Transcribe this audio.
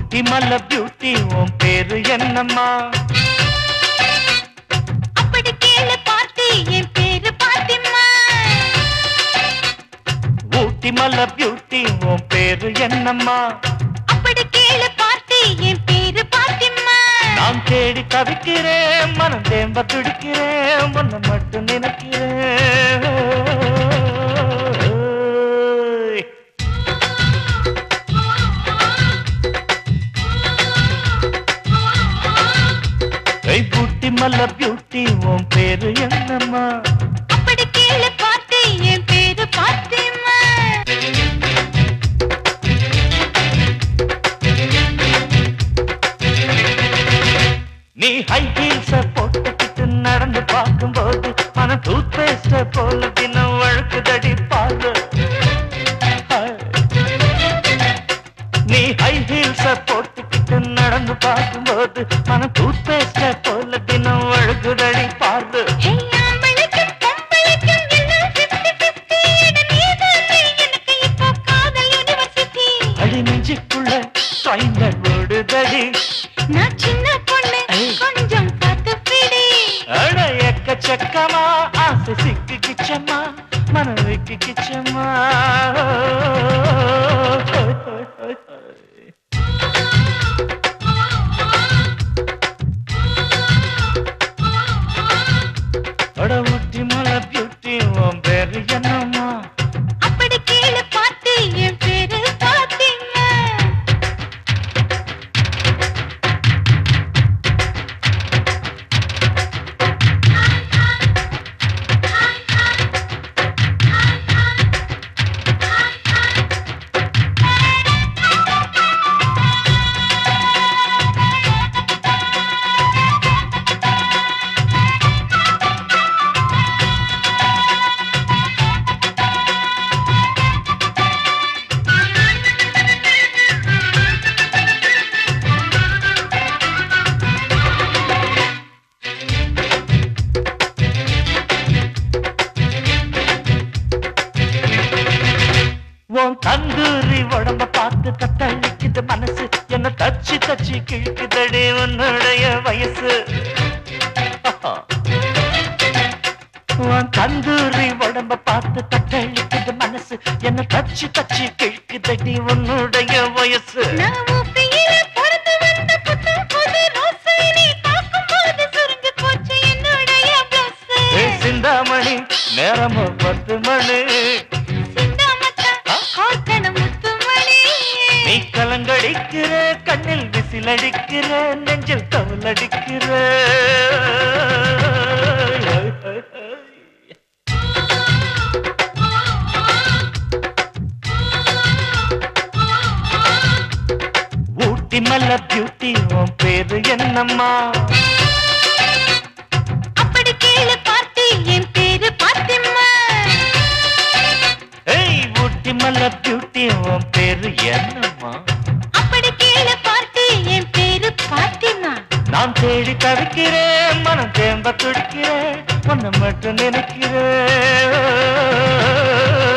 ஊட்டி மல்ல பியூட்டி உன் பேரு என்னம்மா அப்படி கேளு பார்த்தி என் பேரு பாத்திமா ஊட்டி மல்ல பியூட்டி உன் பேரு என்னம்மா அப்படி கேளு பார்த்தி என் பேரு பாத்திமா நான் தேடி தவிக்கிறேன் மனம் தேம்ப துடிக்கிறேன் உன்னை மட்டும் நினைக்கிறேன் ஏய் பூட்டி மல்ல பியூட்டி உன் பேரு என்னம்மா அப்படி கேளு பார்த்தி என் பேரு பாத்திமா நீ ஹை ஹீல்ஸ போட்டுக்கிட்டு நடந்து பார்க்கும்போது மன டூத் பேஸ்ட போல தினம் வழுக்குதடி பாரு நீ ஹை ஹீல்ஸ போட்டுக்கிட்டு நடந்து பார்க்கும்போது மன டூத் பேஸ்ட போல தினம் வழுக்குதடி பாரு ஹே ஆம்பளைக்கும் பொம்பளைக்கும் எல்லாம் 50-50 என நீதானே எனக்கு இப்போ காதல் யூனிவர்சிட்டி அடி நெஞ்சுக்குள்ள ட்ரைனர் ஓடுதடி நான் சின்ன பொண்ணு ஐய். கொஞ்சம் பார்த்து பிடி அட எக்கச்சக்கமா ஆசை சிக்கு கிச்சம்மா மனதுக்கு கிச்சம்மா அட ஊட்டி மலை பியூட்டி உன் பேரு என்னம்மா அப்படி கேளு பார்த்து என் பேரு பாத்தீங்க உன் தந்தூரி உடம்ப பார்த்து தத்தளிக்குது மனசு என்ன தச்சு தச்சு கிழக்குதடி உன்னுடைய வயசு உன் தந்தூரி உடம்ப பார்த்து தத்தளிக்குது மனசு என்ன தச்சு தச்சு கிழக்குதடி உன்னுடைய வயசு நான் ஊப்பியில பிறந்து வந்த புத்தம் புது ரோசை நீ பார்க்கும்போது சுருங்கி போச்சு என்னுடைய blouse. ஏ சிந்தாமணி நேரமும் பத்து மணி சிந்தாமத்தா, கோர்க்கணும் முத்துமணி. நீ கலங்கடிக்கிற கண்ணில் விசிலடிக்கிற நெஞ்சில் தவலடிக்கிற ஊட்டி மல்ல பியூட்டி உன் பேரு என்னம்மா அப்படி கேளு பார்த்தி என் பேரு பாத்திமா ஏய் ஊட்டி மல்ல பியூட்டி உன் பேரு என்னம்மா அப்படி கேளு பார்த்தி என் பேரு பாத்திமா நான் தேடி தவிக்கிறேன் மனம் தேம்ப துடிக்கிறேன் உன்னை மட்டும் நினைக்கிறேன்